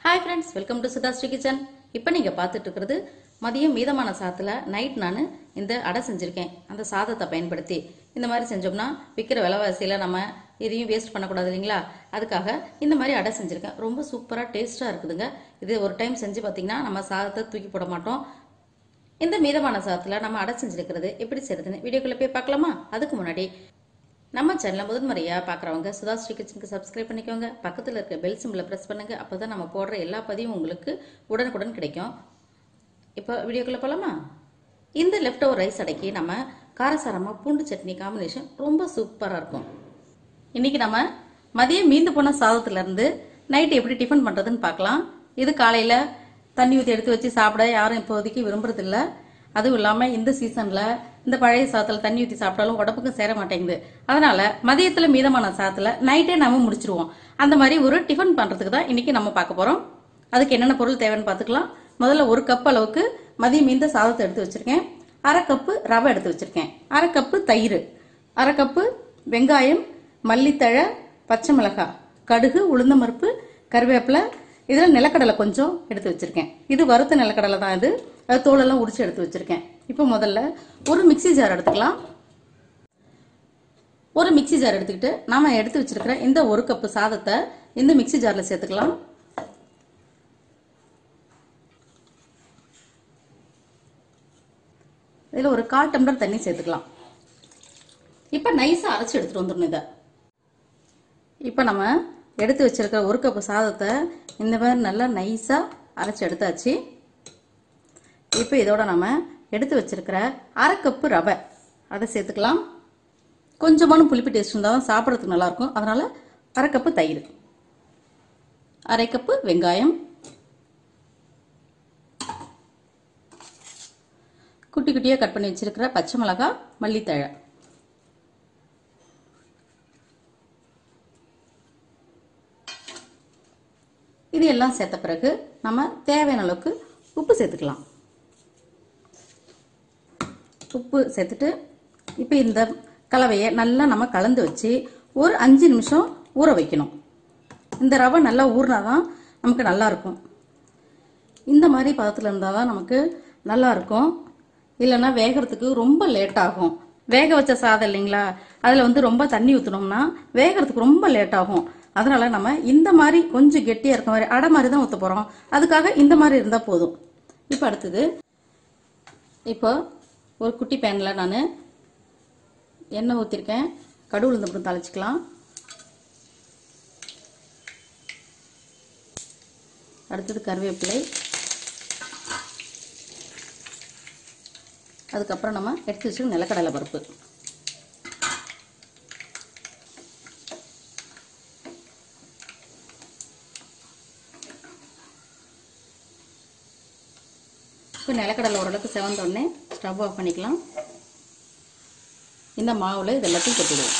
hi friends welcome to Sudhashree kitchen இப்போ நீங்கள் பார்த்துட்டு இருக்கிறது மதியம் மீதமான சாதத்தில் நைட் நான் இந்த அடை செஞ்சுருக்கேன் அந்த சாதத்தை பயன்படுத்தி இந்த மாதிரி செஞ்சோம்னா விற்கிற விலைவாசியில் நம்ம எதையும் வேஸ்ட் பண்ணக்கூடாது இல்லைங்களா அதுக்காக இந்த மாதிரி அடை செஞ்சுருக்கேன் ரொம்ப சூப்பராக டேஸ்ட்டாக இருக்குதுங்க இது ஒரு டைம் செஞ்சு பார்த்தீங்கன்னா நம்ம சாதத்தை தூக்கி போட மாட்டோம் இந்த மீதமான சாதத்தில் நம்ம அடை செஞ்சுருக்கிறது எப்படி செய்யறதுன்னு வீடியோக்குள்ளே போய் பார்க்கலாமா அதுக்கு முன்னாடி நம்ம சேனலை முதல் முறையாக பார்க்குறவங்க சுதாஸ்ரீ கிச்சனுக்கு சப்ஸ்கிரைப் பண்ணிக்கோங்க பக்கத்தில் இருக்க பெல் சிம்பிளை ப்ரெஸ் பண்ணுங்க அப்போ தான் நம்ம போடுற எல்லா பதிவும் உங்களுக்கு உடனுக்குடன் கிடைக்கும் இப்போ வீடியோக்குள்ளே போகலாமா இந்த லெஃப்ட் ஓவர் ரைஸ் அடைக்கி நம்ம காரசாரமாக பூண்டு சட்னி காம்பினேஷன் ரொம்ப சூப்பராக இருக்கும் இன்னைக்கு நம்ம மதியம் மீந்து போன சாதத்துலேருந்து நைட்டு எப்படி டிஃபன் பண்ணுறதுன்னு பார்க்கலாம் இது காலையில் தண்ணி ஊற்றி எடுத்து வச்சு சாப்பிட யாரும் இப்போதைக்கு விரும்புறதில்ல அதுவும் இல்லாமல் இந்த சீசனில் இந்த பழைய சாதத்தில் தண்ணி ஊற்றி சாப்பிட்டாலும் உடம்புக்கும் சேர மாட்டேங்குது அதனால மதியத்தில் மீதமான சாதத்தில் நைட்டே நம்ம முடிச்சிருவோம் அந்த மாதிரி ஒரு டிஃபன் பண்ணுறதுக்கு தான் இன்னைக்கு நம்ம பார்க்க போகிறோம் அதுக்கு என்னென்ன பொருள் தேவைன்னு பார்த்துக்கலாம் முதல்ல ஒரு கப் அளவுக்கு மதியம் மீந்த சாதத்தை எடுத்து வச்சிருக்கேன் அரை கப்பு ரவை எடுத்து வச்சிருக்கேன் அரை கப்பு தயிர் அரை கப்பு வெங்காயம் மல்லித்தழை பச்சை மிளகாய் கடுகு உளுந்தம்பருப்பு கருவேப்பிலை இதில் நிலக்கடலை கொஞ்சம் எடுத்து வச்சிருக்கேன் இது வறுத்த நிலக்கடலை தான் இது அது தோலெல்லாம் உரிச்சு எடுத்து வச்சிருக்கேன் இப்போ முதல்ல ஒரு மிக்ஸி ஜார் எடுத்துக்கலாம் ஒரு மிக்ஸி ஜார் எடுத்துக்கிட்டு நாம எடுத்து வச்சிருக்கிற இந்த ஒரு கப்பு சாதத்தை இந்த மிக்ஸி ஜார்ல சேர்த்துக்கலாம் இதில் ஒரு கால் டம்ளர் தண்ணி சேர்த்துக்கலாம் இப்போ நைஸாக அரைச்சி எடுத்துட்டு வந்துடணும் இதை இப்போ நம்ம எடுத்து வச்சிருக்கிற ஒரு கப்பு சாதத்தை இந்த மாதிரி நல்லா நைஸாக அரைச்சி எடுத்தாச்சு இப்போ இதோட நம்ம எடுத்து வச்சிருக்கிற அரை கப்பு ரவை அதை சேர்த்துக்கலாம் கொஞ்சமான புளிப்பு டேஸ்ட் இருந்தால் தான் சாப்பிட்றதுக்கு நல்லாயிருக்கும் அதனால் அரை கப்பு தயிர் அரை கப்பு வெங்காயம் குட்டி குட்டியாக கட் பண்ணி வச்சிருக்கிற பச்சை மிளகாய் மல்லித்தழை இது எல்லாம் சேர்த்த பிறகு நம்ம தேவையான அளவுக்கு உப்பு சேர்த்துக்கலாம் உப்பு சேர்த்துட்டு இப்போ இந்த கலவையை நல்லா நம்ம கலந்து வச்சு ஒரு அஞ்சு நிமிஷம் ஊற வைக்கணும் இந்த ரவை நல்லா ஊறினா தான் நமக்கு நல்லா இருக்கும் இந்த மாதிரி பதத்தில் இருந்தால் தான் நமக்கு நல்லா இருக்கும் இல்லைன்னா வேகிறதுக்கு ரொம்ப லேட் ஆகும் வேக வச்ச சாதம் இல்லைங்களா அதில் வந்து ரொம்ப தண்ணி ஊற்றினோம்னா வேகிறதுக்கு ரொம்ப லேட் ஆகும் அதனால நம்ம இந்த மாதிரி கொஞ்சம் கெட்டியாக இருக்க மாதிரி அடை மாதிரி தான் ஊற்ற போகிறோம் அதுக்காக இந்த மாதிரி இருந்தால் போதும் இப்போ அடுத்தது இப்போ ஒரு குட்டி பேனில் நான் எண்ணெய் ஊற்றிருக்கேன் கடுகு உளுந்தப்படம் தாளிச்சிக்கலாம் அடுத்தது கருவேப்பிலை அதுக்கப்புறம் நம்ம எடுத்து வச்சு நிலக்கடலை பருப்பு இப்போ நிலக்கடலை ஓரளவுக்கு செவந்த உடனே ஸ்டவ் ஆஃப் பண்ணிக்கலாம் இந்த மாவில் இது எல்லாத்தையும் கொட்டிடுவோம்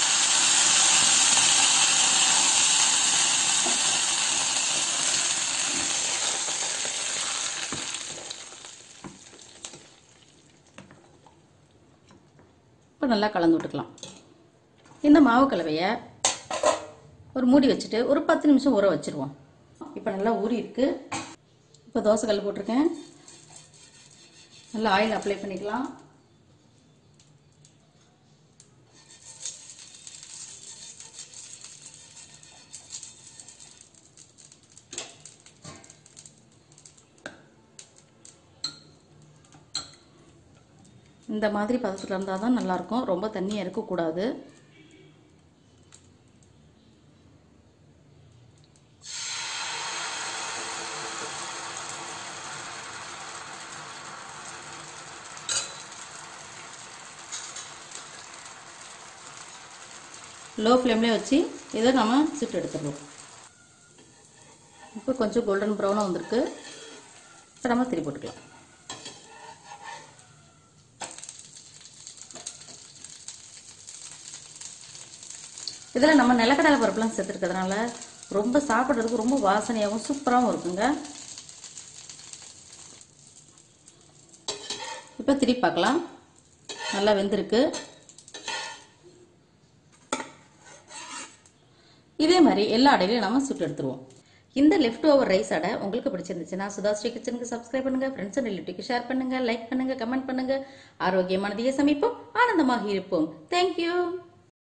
இப்போ நல்லா கலந்து விட்டுக்கலாம் இந்த மாவு கலவையை ஒரு மூடி வச்சுட்டு ஒரு பத்து நிமிஷம் ஊற வச்சிருவோம் இப்போ நல்லா ஊறி இருக்கு இப்போ தோசை கல் போட்டிருக்கேன் நல்லா ஆயில் அப்ளை பண்ணிக்கலாம் இந்த மாதிரி பதத்தில் இருந்தால் தான் நல்லாயிருக்கும் ரொம்ப தண்ணியாக இருக்கக்கூடாது லோ ஃப்ளேம்லேயே வச்சு இதை நம்ம சுட்டு எடுத்துடுவோம் இப்போ கொஞ்சம் கோல்டன் ப்ரௌனாக வந்திருக்கு இப்போ நம்ம திரி போட்டுக்கலாம் இதில் நம்ம நிலக்கடலை பருப்புலாம் சேர்த்துருக்கிறதுனால ரொம்ப சாப்பிட்றதுக்கு ரொம்ப வாசனையாகவும் சூப்பராகவும் இருக்குங்க இப்போ திருப்பி பார்க்கலாம் நல்லா வெந்திருக்கு இதே மாதிரி எல்லா அடையிலையும் நம்ம சுட்டு எடுத்துருவோம் இந்த லெஃப்ட் ஓவர் ரைஸ் அடை உங்களுக்கு பிடிச்சிருந்துச்சுன்னா சுதாஸ்ரீ கிச்சனுக்கு சப்ஸ்கிரைப் பண்ணுங்க ஃப்ரெண்ட்ஸ் அண்ட் ரிலேட்டிவ்க்கு ஷேர் பண்ணுங்க லைக் பண்ணுங்க கமெண்ட் பண்ணுங்க ஆரோக்கியமானதையே சமைப்போம் ஆனந்தமாக இருப்போம் தேங்க்யூ